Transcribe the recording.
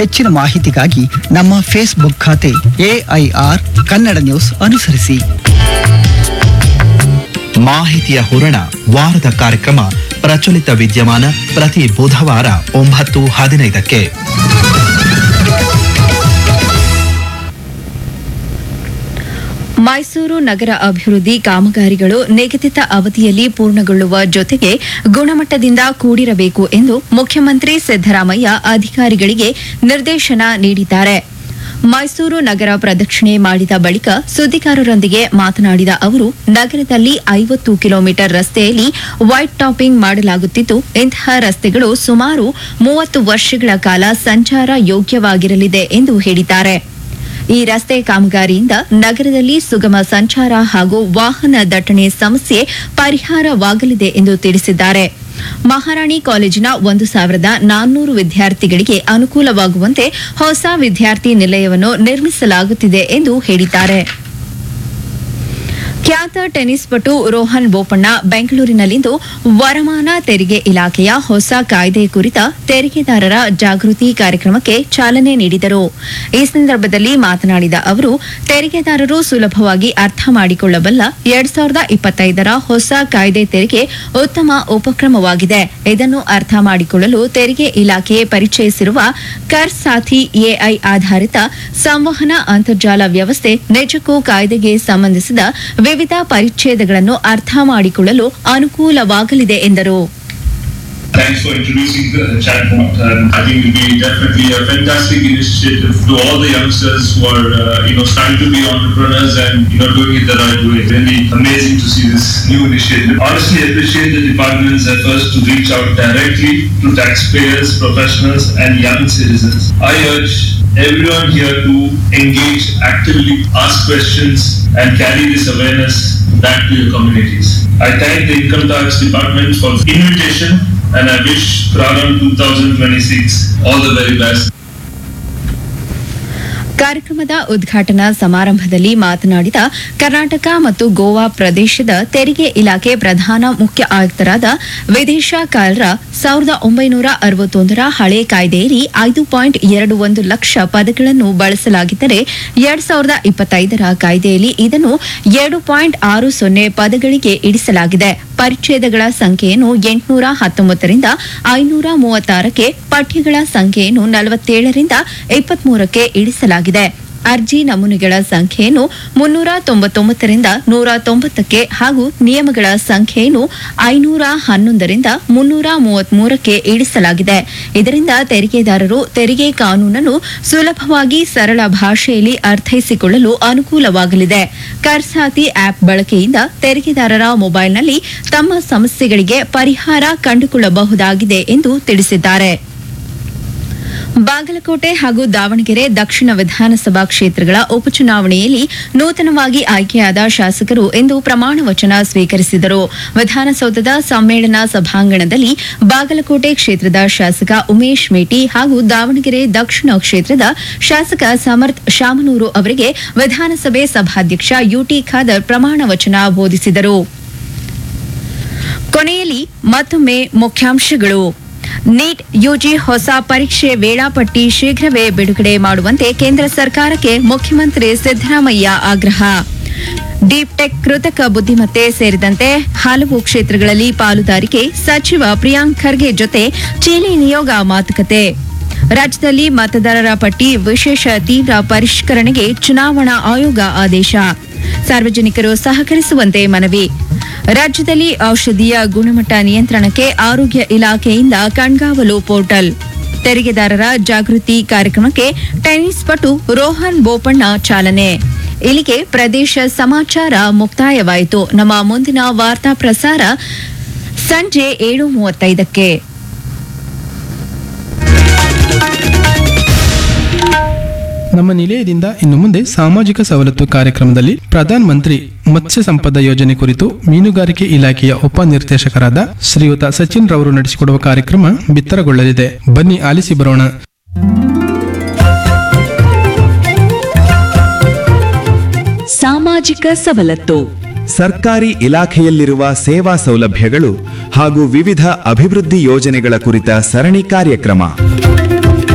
ಹೆಚ್ಚಿನ ಮಾಹಿತಿಗಾಗಿ ನಮ್ಮ ಫೇಸ್ಬುಕ್ ಖಾತೆ ಎಐಆರ್ ಕನ್ನಡ ನ್ಯೂಸ್ ಅನುಸರಿಸಿ ಮಾಹಿತಿಯ ಹೂರಣ ವಾರದ ಕಾರ್ಯಕ್ರಮ ಪ್ರಚಲಿತ ವಿದ್ಯಮಾನ ಪ್ರತಿ ಬುಧವಾರ ಒಂಬತ್ತು ಹದಿನೈದಕ್ಕೆ ಮೈಸೂರು ನಗರ ಅಭಿವೃದ್ಧಿ ಕಾಮಗಾರಿಗಳು ನಿಗದಿತ ಅವಧಿಯಲ್ಲಿ ಪೂರ್ಣಗೊಳ್ಳುವ ಜೊತೆಗೆ ಗುಣಮಟ್ಟದಿಂದ ಕೂಡಿರಬೇಕು ಎಂದು ಮುಖ್ಯಮಂತ್ರಿ ಸಿದ್ದರಾಮಯ್ಯ ಅಧಿಕಾರಿಗಳಿಗೆ ನಿರ್ದೇಶನ ನೀಡಿದ್ದಾರೆ ಮೈಸೂರು ನಗರ ಪ್ರದಕ್ಷಿಣೆ ಮಾಡಿದ ಬಳಿಕ ಸುದ್ದಿಗಾರರೊಂದಿಗೆ ಮಾತನಾಡಿದ ಅವರು ನಗರದಲ್ಲಿ ಐವತ್ತು ಕಿಲೋಮೀಟರ್ ರಸ್ತೆಯಲ್ಲಿ ವೈಟ್ ಟಾಪಿಂಗ್ ಮಾಡಲಾಗುತ್ತಿದ್ದು ಇಂತಹ ರಸ್ತೆಗಳು ಸುಮಾರು ಮೂವತ್ತು ವರ್ಷಗಳ ಕಾಲ ಸಂಚಾರ ಯೋಗ್ಯವಾಗಿರಲಿದೆ ಎಂದು ಹೇಳಿದ್ದಾರೆ ಈ ರಸ್ತೆ ಕಾಮಗಾರಿಯಿಂದ ನಗರದಲ್ಲಿ ಸುಗಮ ಸಂಚಾರ ಹಾಗೂ ವಾಹನ ದಟ್ಟಣೆ ಸಮಸ್ಯೆ ಪರಿಹಾರವಾಗಲಿದೆ ಎಂದು ತಿಳಿಸಿದ್ದಾರೆ ಮಹಾರಾಣಿ ಕಾಲೇಜಿನ ಒಂದು ಸಾವಿರದ ನಾನ್ನೂರು ವಿದ್ಯಾರ್ಥಿಗಳಿಗೆ ಅನುಕೂಲವಾಗುವಂತೆ ಹೊಸ ವಿದ್ಯಾರ್ಥಿ ನಿಲಯವನ್ನು ನಿರ್ಮಿಸಲಾಗುತ್ತಿದೆ ಎಂದು ಹೇಳಿದ್ದಾರೆ ಖ್ಯಾತ ಟೆನ್ನಿಸ್ ಪಟು ರೋಹನ್ ಬೋಪಣ್ಣ ಬೆಂಗಳೂರಿನಲ್ಲಿಂದು ವರಮಾನ ತೆರಿಗೆ ಇಲಾಖೆಯ ಹೊಸ ಕಾಯ್ದೆ ಕುರಿತ ತೆರಿಗೆದಾರರ ಜಾಗೃತಿ ಕಾರ್ಯಕ್ರಮಕ್ಕೆ ಚಾಲನೆ ನೀಡಿದರು ಈ ಸಂದರ್ಭದಲ್ಲಿ ಮಾತನಾಡಿದ ಅವರು ತೆರಿಗೆದಾರರು ಸುಲಭವಾಗಿ ಅರ್ಥ ಮಾಡಿಕೊಳ್ಳಬಲ್ಲ ಎರಡ್ ಸಾವಿರದ ಇಪ್ಪತ್ತೈದರ ಹೊಸ ಕಾಯ್ದೆ ತೆರಿಗೆ ಉತ್ತಮ ಉಪಕ್ರಮವಾಗಿದೆ ಇದನ್ನು ಅರ್ಥ ಮಾಡಿಕೊಳ್ಳಲು ತೆರಿಗೆ ಇಲಾಖೆ ಪರಿಚಯಿಸಿರುವ ಕರ್ ಸಾಥಿ ಎಐ ಆಧಾರಿತ ಸಂವಹನ ಅಂತರ್ಜಾಲ ವ್ಯವಸ್ಥೆ ನಿಜಕ್ಕೂ ಕಾಯ್ದೆಗೆ ಸಂಬಂಧಿಸಿದ ವಿವಿಧ ಪರಿಚ್ಛೇದಗಳನ್ನು ಅರ್ಥ ಮಾಡಿಕೊಳ್ಳಲು ಅನುಕೂಲವಾಗಲಿದೆ ಎಂದರು Thanks for introducing the chatbot. And I think it will be definitely a fantastic initiative to all the youngsters who are, uh, you know, starting to be entrepreneurs and, you know, doing it the right way. Really amazing to see this new initiative. Honestly, I appreciate the department's efforts to reach out directly to taxpayers, professionals, and young citizens. I urge everyone here to engage actively, ask questions, and carry this awareness back to your communities. I thank the Income Tax Department for the invitation and I wish Pranam 2026 all the very best. ಕಾರ್ಯಕ್ರಮದ ಉದ್ಘಾಟನಾ ಸಮಾರಂಭದಲ್ಲಿ ಮಾತನಾಡಿದ ಕರ್ನಾಟಕ ಮತ್ತು ಗೋವಾ ಪ್ರದೇಶದ ತೆರಿಗೆ ಇಲಾಖೆ ಪ್ರಧಾನ ಮುಖ್ಯ ಆಯುಕ್ತರಾದ ವಿದೇಶ ಕಾಲ್ರ ಸಾವಿರದ ಒಂಬೈನೂರ ಅರವತ್ತೊಂದರ ಹಳೆ ಕಾಯ್ದೆಯಲ್ಲಿ ಐದು ಪಾಯಿಂಟ್ ಎರಡು ಒಂದು ಲಕ್ಷ ಪದಗಳನ್ನು ಬಳಸಲಾಗಿದ್ದರೆ ಎರಡ್ ಸಾವಿರದ ಇಪ್ಪತ್ತೈದರ ಕಾಯ್ದೆಯಲ್ಲಿ ಇದನ್ನು ಎರಡು ಪಾಯಿಂಟ್ ಆರು ಸೊನ್ನೆ ಪದಗಳಿಗೆ ಇಡಿಸಲಾಗಿದೆ ಪರಿಚ್ಛೇದಗಳ ಸಂಖ್ಯೆಯನ್ನು ಎಂಟುನೂರ ಹತ್ತೊಂಬತ್ತರಿಂದ ಐನೂರ ಮೂವತ್ತಾರಕ್ಕೆ ಪಠ್ಯಗಳ ಸಂಖ್ಯೆಯನ್ನು ನಲವತ್ತೇಳರಿಂದ ಇಪ್ಪತ್ಮೂರಕ್ಕೆ ಇಳಿಸಲಾಗಿದೆ ಅರ್ಜಿ ನಮೂನೆಗಳ ಸಂಖ್ಯೆಯನ್ನು ಮುನ್ನೂರ ತೊಂಬತ್ತೊಂಬತ್ತರಿಂದ ನೂರ ತೊಂಬತ್ತಕ್ಕೆ ಹಾಗೂ ನಿಯಮಗಳ ಸಂಖ್ಯೆಯನ್ನು ಐನೂರ ಹನ್ನೊಂದರಿಂದ ಮುನ್ನೂರ ಮೂವತ್ಮೂರಕ್ಕೆ ಇಳಿಸಲಾಗಿದೆ ಇದರಿಂದ ತೆರಿಗೆದಾರರು ತೆರಿಗೆ ಕಾನೂನನ್ನು ಸುಲಭವಾಗಿ ಸರಳ ಭಾಷೆಯಲ್ಲಿ ಅರ್ಥೈಸಿಕೊಳ್ಳಲು ಅನುಕೂಲವಾಗಲಿದೆ ಕರ್ಸಾತಿ ಆಪ್ ಬಳಕೆಯಿಂದ ತೆರಿಗೆದಾರರ ಮೊಬೈಲ್ನಲ್ಲಿ ತಮ್ಮ ಸಮಸ್ಯೆಗಳಿಗೆ ಪರಿಹಾರ ಕಂಡುಕೊಳ್ಳಬಹುದಾಗಿದೆ ಎಂದು ತಿಳಿಸಿದ್ದಾರೆ ಬಾಗಲಕೋಟೆ ಹಾಗೂ ದಾವಣಗೆರೆ ದಕ್ಷಿಣ ವಿಧಾನಸಭಾ ಕ್ಷೇತ್ರಗಳ ಉಪಚುನಾವಣೆಯಲ್ಲಿ ನೂತನವಾಗಿ ಆಯ್ಕೆಯಾದ ಶಾಸಕರು ಇಂದು ಪ್ರಮಾಣ ವಚನ ಸ್ವೀಕರಿಸಿದರು ವಿಧಾನಸೌಧದ ಸಮ್ಮೇಳನ ಸಭಾಂಗಣದಲ್ಲಿ ಬಾಗಲಕೋಟೆ ಕ್ಷೇತ್ರದ ಶಾಸಕ ಉಮೇಶ್ ಮೇಟಿ ಹಾಗೂ ದಾವಣಗೆರೆ ದಕ್ಷಿಣ ಕ್ಷೇತ್ರದ ಶಾಸಕ ಸಮರ್ಥ್ ಶಾಮನೂರು ಅವರಿಗೆ ವಿಧಾನಸಭೆ ಸಭಾಧ್ಯಕ್ಷ ಯುಟಿ ಖಾದರ್ ಪ್ರಮಾಣ ವಚನ ಬೋಧಿಸಿದರು ಕೊನೆಯಲ್ಲಿ ಮತ್ತೊಮ್ಮೆ ಮುಖ್ಯಾಂಶಗಳು ನೀಟ್ ಯುಜಿ ಹೊಸ ಪರೀಕ್ಷೆ ವೇಳಾಪಟ್ಟಿ ಶೀಘ್ರವೇ ಬಿಡುಗಡೆ ಮಾಡುವಂತೆ ಕೇಂದ್ರ ಸರ್ಕಾರಕ್ಕೆ ಮುಖ್ಯಮಂತ್ರಿ ಸಿದ್ದರಾಮಯ್ಯ ಆಗ್ರಹ ಡೀಪ್ ಟೆಕ್ ಕೃತಕ ಬುದ್ಧಿಮತ್ತೆ ಸೇರಿದಂತೆ ಹಲವು ಕ್ಷೇತ್ರಗಳಲ್ಲಿ ಪಾಲುದಾರಿಕೆ ಸಚಿವ ಪ್ರಿಯಾಂಕ್ ಖರ್ಗೆ ಜೊತೆ ಚೀಲಿ ನಿಯೋಗ ಮಾತುಕತೆ ರಾಜ್ಯದಲ್ಲಿ ಮತದಾರರ ಪಟ್ಟಿ ವಿಶೇಷ ತೀವ್ರ ಪರಿಷ್ಕರಣೆಗೆ ಚುನಾವಣಾ ಆಯೋಗ ಆದೇಶ ಸಾರ್ವಜನಿಕರು ಸಹಕರಿಸುವಂತೆ ಮನವಿ ರಾಜ್ಯದಲ್ಲಿ ಔಷಧಿಯ ಗುಣಮಟ್ಟ ನಿಯಂತ್ರಣಕ್ಕೆ ಆರೋಗ್ಯ ಇಲಾಖೆಯಿಂದ ಕಣ್ಗಾವಲು ಪೋರ್ಟಲ್ ತೆರಿಗೆದಾರರ ಜಾಗೃತಿ ಕಾರ್ಯಕ್ರಮಕ್ಕೆ ಟೆನ್ನಿಸ್ ಪಟು ರೋಹನ್ ಬೋಪಣ್ಣ ಚಾಲನೆ ಇಲ್ಲಿಗೆ ಪ್ರದೇಶ ಸಮಾಚಾರ ಮುಕ್ತಾಯವಾಯಿತು ನಮ್ಮ ಮುಂದಿನ ವಾರ್ತಾ ಪ್ರಸಾರ ಸಂಜೆ ಏಳು ಮೂವತ್ತೈದಕ್ಕೆ ನಮ್ಮ ನಿಲಯದಿಂದ ಇನ್ನು ಮುಂದೆ ಸಾಮಾಜಿಕ ಸವಲತ್ತು ಕಾರ್ಯಕ್ರಮದಲ್ಲಿ ಪ್ರಧಾನ ಮಂತ್ರಿ ಮತ್ಸ್ಯ ಸಂಪದ ಯೋಜನೆ ಕುರಿತು ಮೀನುಗಾರಿಕೆ ಇಲಾಖೆಯ ಉಪ ನಿರ್ದೇಶಕರಾದ ಶ್ರೀಯುತ ಸಚಿನ್ ರವರು ನಡೆಸಿಕೊಡುವ ಕಾರ್ಯಕ್ರಮ ಬಿತ್ತರಗೊಳ್ಳಲಿದೆ ಬನ್ನಿ ಆಲಿಸಿ ಬರೋಣ ಸಾಮಾಜಿಕ ಸವಲತ್ತು ಸರ್ಕಾರಿ ಇಲಾಖೆಯಲ್ಲಿರುವ ಸೇವಾ ಸೌಲಭ್ಯಗಳು ಹಾಗೂ ವಿವಿಧ ಅಭಿವೃದ್ಧಿ ಯೋಜನೆಗಳ ಕುರಿತ ಸರಣಿ ಕಾರ್ಯಕ್ರಮ